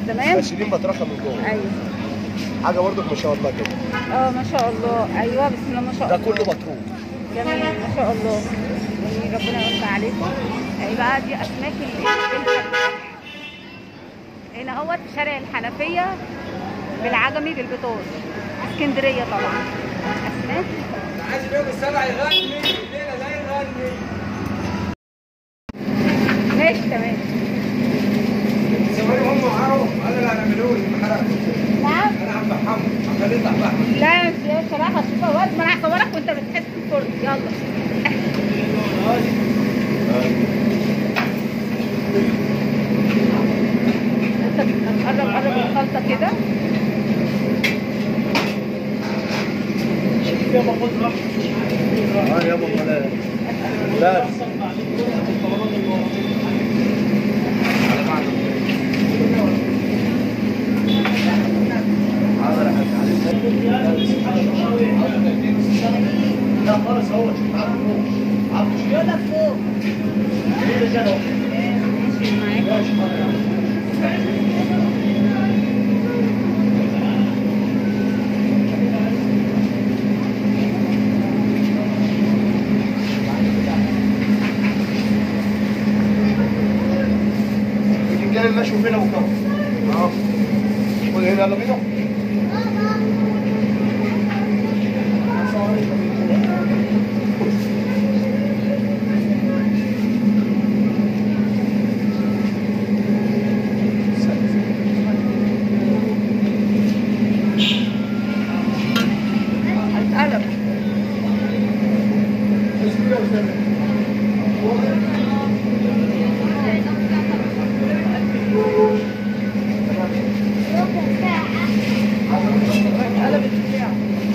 تمام غسيلين مطرقه من جوه ايوه حاجه برضك ما شاء الله كده اه ما شاء الله ايوه بسم الله ما شاء ده الله كله مطروح جميل ما شاء الله جميل ربنا يوسع عليكم اهي بقى دي اسماك ال- الحنفية. هنا اهوت في شارع الحنفيه بالعجمي بالبطول اسكندريه طبعا اسماك عايز اليوم السبع يغني الليله ده يغني ماشي تمام سوالي هم وعرب انا اللي هنعملوه المحرق نعم انا هفحمه هخليه يطلع فحم لا مش بصراحه شوف وقت ما انا هصورك وانت بتحس الفرن يلا انت قرب قرب الخلطه كده اه يابا ولا لا لا خالص هو يلا فوق ماشي معاك الرجاله المشوا فينا وكم اه خد هنا يلا بينا هتقلب هتقلب البتاع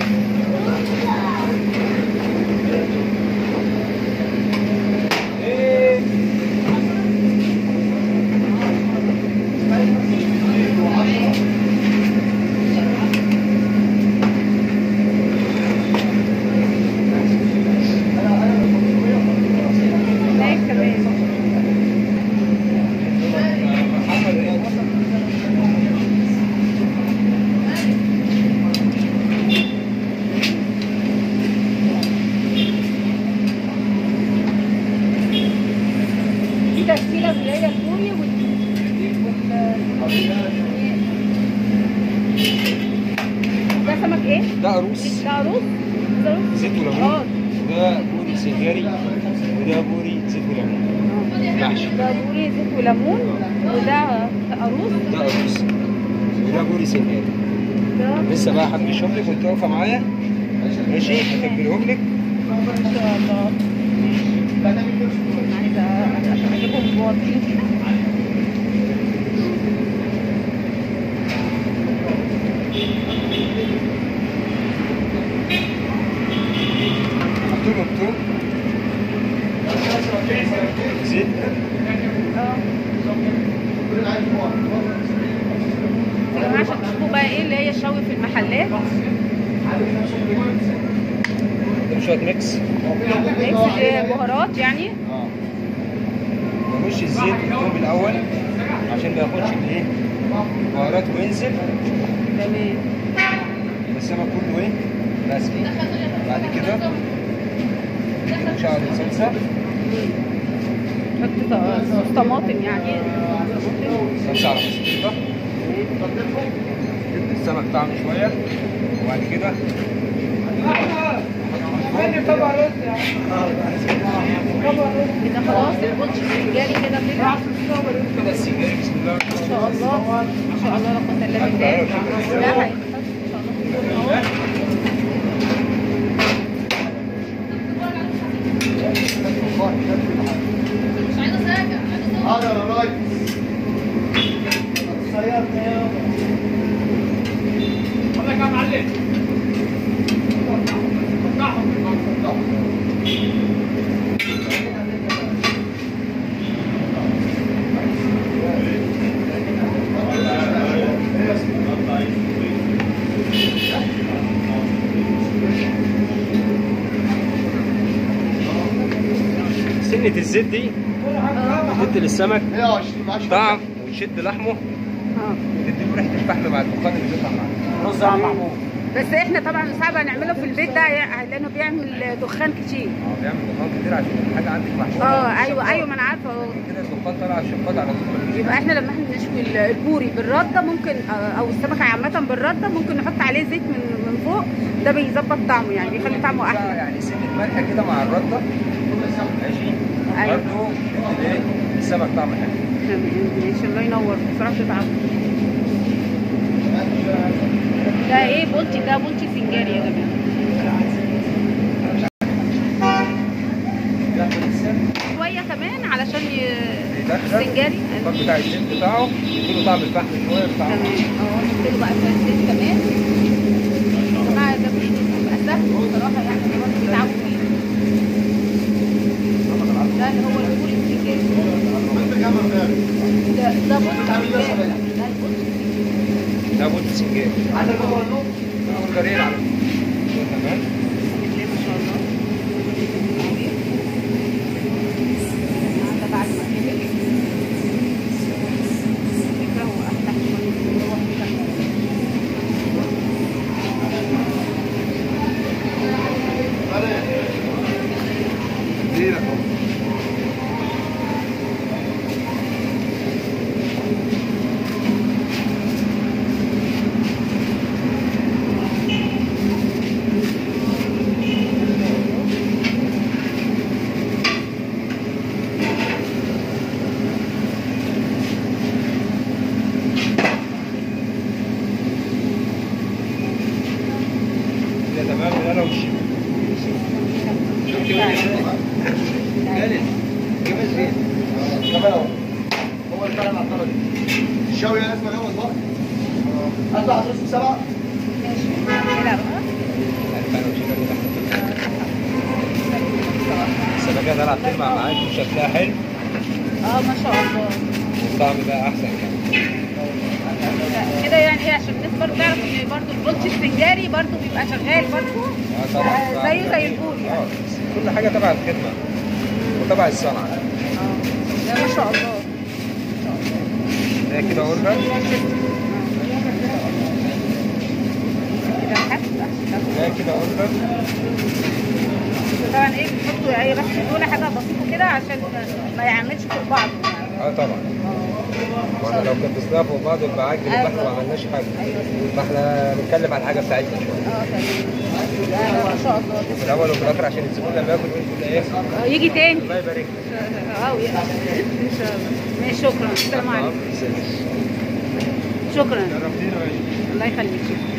هناك كمان دي تشكيله اللي هي البوري وال وال ده سمك ايه؟ ده عروس ده عروس؟ ده عروس؟ زيت وليمون اه ده بوري سنجاري وده بوري زيت وليمون محشي ده بوري زيت وليمون وده عروس ده عروس وده بوري سنجاري ده لسه بقى حد يشوف لك وانت واقفه معايا ماشي هتبلهم لك ما شاء الله انا عايزه عشان اجيبهم واطيين حطوا له بتوم زيت اه يا جماعه عشان تشوفوا بقى ايه اللي هي الشوي في المحلات ده شويه ميكس ميكس إيه، بهارات يعني اه نرش الزيت والثوم الاول عشان ما ياخدش الايه البهارات وينزل تمام السمك كله ايه بس بعد كده شعر الصلصه حط ط- طماطم يعني صلصه على مسكينه تدي السمك طعم شويه وبعد كده كده خلاص البطش السنجاري كده كده كده السنجاري بسم الله ما شاء الله ما شاء الله لا قوه الا بالله ده هيتحط ان شاء الله في الفرن اهو هذا يا ريس سنة الزيت دي تدي للسمك 120 10 طعم وتشد لحمه اه تدي له ريحه الفحم مع الدخان اللي بيطلع معاه رز على محمود بس احنا طبعا صعب هنعمله في البيت ده يعني لانه بيعمل دخان كتير اه بيعمل دخان كتير عشان الحاجه عندك محشوره اه ايوه ايوه ما انا عارفه هو كده الدخان طالع على الشفاط على طول يبقى احنا لما احنا نشوي البوري بالرده ممكن آه، او السمكه عامه بالرده ممكن نحط عليه زيت من من فوق ده بيظبط طعمه يعني بيخلي طعمه بقى احلى يعني سنه ملح كده مع الرده ماشي أيوة. برضه بتدي ايه السمك طعم حلو ماشي الله ينور بصراحه تتعب ده ايه بولتي ده بولتي سنجاري يا جماعه ياخد السن شويه كمان علشان ي... يدخل سنجاري الطبق بتاع الزيت بتاعه يديله طعم الفحم شويه بتاع تمام اه نحط له بقى شويه زيت كمان يا جماعه ده بيبقى سهل بصراحه يعني برضه بيتعبوا فيه ده اللي هو البوري السنجاري ده ده بولتي سنجاري ده البولتي السنجاري ده بولت سنجاري عندك بكره النوم ده برجرين على فكرة. تمام بسم الله ما شاء الله ده بعد ما كده فكرة هو أفتح شوية هو كده. ليه كده تمام من انا والشيف جالس جبت فين كمان اهو هو اللي فعلا على الطرف دي الشوي يا اسمه الاول بقى هات واحد رز بسبعه كده بقى السمكة طالعة بتلمع معاك وشكلها حلو اه ما شاء الله والطعم بقى أحسن كمان كده يعني ايه عشان الناس برضه تعرف ان برضه البولتي السنجاري برضه بيبقى شغال برضه اه طبعا آه، زيه زي البوري اه كل حاجة تبع الخدمة وتبع الصنعة اه ده ما شاء الله ده كده قلنا كده حاسس ده كده قلنا طبعا ايه بتحطوا ايه بس دول حاجه بسيطه كده عشان ما يعملش في بعض يعني اه طبعا وانا لو كنت اصناف فوق بعض يبقى عجل يبقى احنا ما عملناش حاجة ايوه فاحنا بنتكلم على الحاجة بتاعتنا شوية اه تمام لا لا ما شاء الله وفي الأول وفي الآخر عشان الزبون لما ياكل يقول كده إيه آه، يجي تاني الله يبارك لك اه يا- ان شاء الله ماشي شكرا السلام عليكم شكرا جربتينه يا الله يخليك شكرا